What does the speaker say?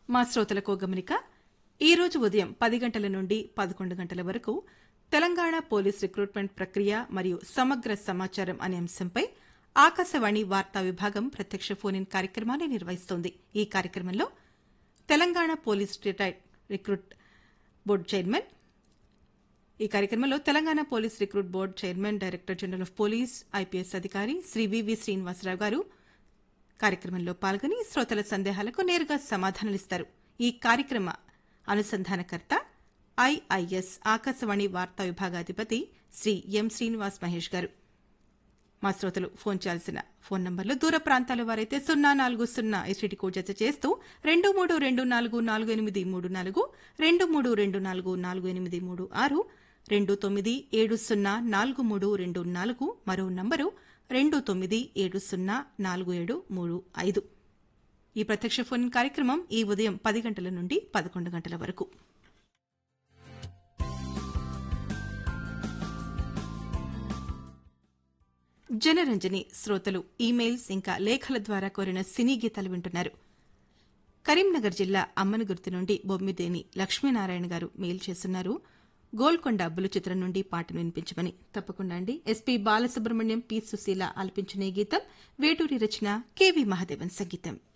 మా శ్రోతలకు గమనిక ఈ రోజు ఉదయం పది గంటల నుండి పదకొండు గంటల వరకు తెలంగాణ పోలీస్ రిక్రూట్మెంట్ ప్రక్రియ మరియు సమగ్ర సమాచారం అనే అంశంపై ఆకాశవాణి వార్తా విభాగం ప్రత్యక్ష ఫోన్ ఇన్ కార్యక్రమాన్ని నిర్వహిస్తోంది ఈ కార్యక్రమంలో Telangana police retired recruit board chairman ఈ కార్యక్రమంలో Telangana police recruit board chairman director general of police IPS అధికారి శ్రీ వివి శ్రీనివాసరావు గారు కార్యక్రమంలో పాల్గొని శ్రోతల సందేహాలకు నేరుగా సమాధానాలిస్తారు ఈ కార్యక్రమ అనుసంధానకర్త ఐఐఎస్ ఆకాశవాణి వార్తా విభాగాధిపతి శ్రీ ఎం శ్రీనివాస్ మహేష్ గారు మా శ్రోతలు ఫోన్ చేయాల్సిన ఫోన్ నంబర్లు దూర ప్రాంతాల వారైతే సున్నా నాలుగు సున్నా ఎస్టీడీ కోడ్ జత చేస్తూ రెండు మూడు రెండు నాలుగు నాలుగు ఎనిమిది మూడు నాలుగు రెండు మూడు రెండు నాలుగు నాలుగు ఎనిమిది మూడు ఆరు రెండు తొమ్మిది ఏడు సున్నా నాలుగు మూడు రెండు నాలుగు మరో నంబరు రెండు తొమ్మిది ఏడు సున్నా నాలుగు ఏడు మూడు ఐదు ఈ ప్రత్యక్ష ఫోన్ కార్యక్రమం ఈ ఉదయం పది గంటల నుండి పదకొండు గంటల వరకు జనరంజని శ్రోతలు ఈమెయిల్స్ ఇంకా లేఖల ద్వారా కోరిన సినీ గీతాలు వింటున్నారు కరీంనగర్ జిల్లా అమ్మనగుర్తి నుండి బొమ్మిదేని లక్ష్మీనారాయణ గారు మెయిల్ చేస్తున్నారు గోల్కొండ అబ్బులు చిత్రం నుండి పాటను వినిపించమని తప్పకుండా అండి ఎస్పీ బాలసుబ్రహ్మణ్యం పి సుశీల ఆలపించిన ఈ గీతం వేటూరి రచన కెవి మహాదేవన్ సంగీతం